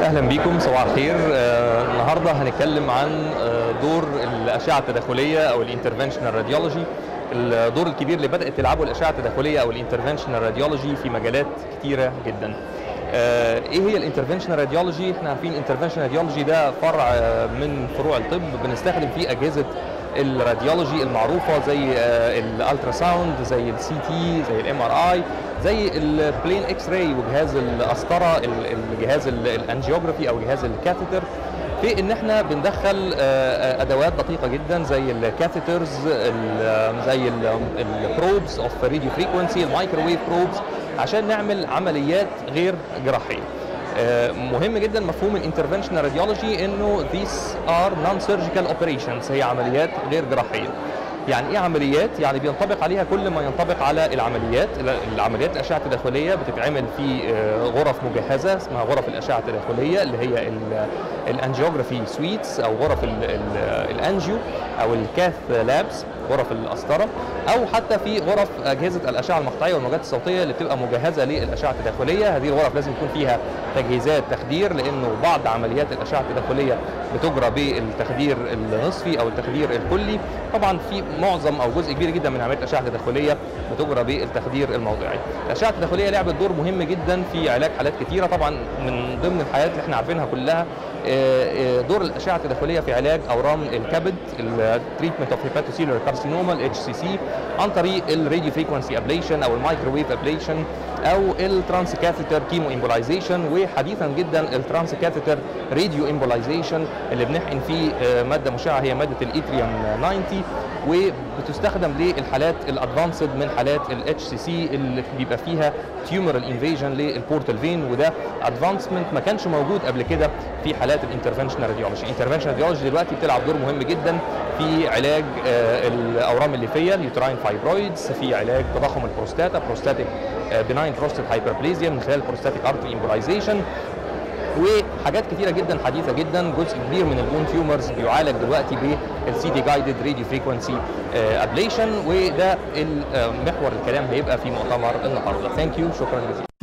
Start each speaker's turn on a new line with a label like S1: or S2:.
S1: اهلا بيكم صباح الخير آه، النهارده هنتكلم عن آه، دور الاشعه التداخليه او الانترفنشنال راديولوجي الدور الكبير اللي بدات تلعبه الاشعه التداخليه او الانترفنشنال راديولوجي في مجالات كتيره جدا آه، ايه هي الانترفنشنال راديولوجي احنا عارفين الانترفنشنال راديولوجي ده فرع آه، من فروع الطب بنستخدم فيه اجهزه الراديولوجي المعروفه زي الالترا ساوند زي السي تي زي الام ار اي زي البلين اكس راي وجهاز القسطره ال- الجهاز ال- الانجيوجرافي او جهاز الكاثيتر في ان احنا بندخل آه، ادوات دقيقه جدا زي الكاثيترز ال- زي البروبس اوف راديو فريكونسي المايكروويف بروبس عشان نعمل عمليات غير جراحيه آه، مهم جدا مفهوم الانترفنشنال راديولوجي انه these are non-surgical operations هي عمليات غير جراحيه يعني ايه عمليات؟ يعني بينطبق عليها كل ما ينطبق على العمليات، العمليات الاشعه التداخليه بتتعمل في آه، غرف مجهزه اسمها غرف الاشعه التداخليه اللي هي الانجيوجرافي سويتس او غرف ال- ال- الانجيو او الكاث لابس غرف القسطره او حتى في غرف اجهزه الاشعه المقطعيه والموجات الصوتيه اللي بتبقى مجهزه للاشعه التداخليه، هذه الغرف لازم يكون فيها تجهيزات تخدير لانه بعض عمليات الاشعه التداخليه بتجرى بالتخدير النصفي او التخدير الكلي، طبعا في معظم او جزء كبير جدا من عمليات الاشعه التداخليه بتجرى بالتخدير الموضعي. الاشعه التداخليه لعبت دور مهم جدا في علاج حالات كثيره طبعا من ضمن الحالات اللي احنا عارفينها كلها آه، آه، دور الاشعه التداخليه في علاج اورام الكبد التريتمنت اوف هيباتوسيلر كارسينوما الاتش سي سي عن طريق الراديو فريكونسي ابليشن او المايكروويف ابليشن او الترانس كاثيتر كيمو امبولايزيشن وحديثا جدا الترانس كاثيتر راديو امبولايزيشن اللي بنحقن فيه آه، ماده مشعه هي ماده الاتريوم 90 وبتستخدم للحالات الادفانسد من حالات الاتش سي سي اللي بيبقى فيها تيومرال انفيجن للبورتال فين وده ادفانسمنت ما كانش موجود قبل كده في حالات الانترفنشنال راديولوجي الانترفنشنال راديولوجي دلوقتي بتلعب دور مهم جدا في علاج آه، الاورام الليفيه اليوتراين فايبرويدز في علاج تضخم البروستاتا بروستاتيك بناين بروستات هايبربليزيا من خلال البروستاتيك ارتري امبولايزيشن وحاجات كتيره جدا حديثه جدا جزء كبير من البون تيومرز بيعالج دلوقتي بالسي دي جايدد راديو فريكونسي ابليشن وده ال- آه، محور الكلام هيبقى في مؤتمر النهارده ثانك يو شكرا جزيلا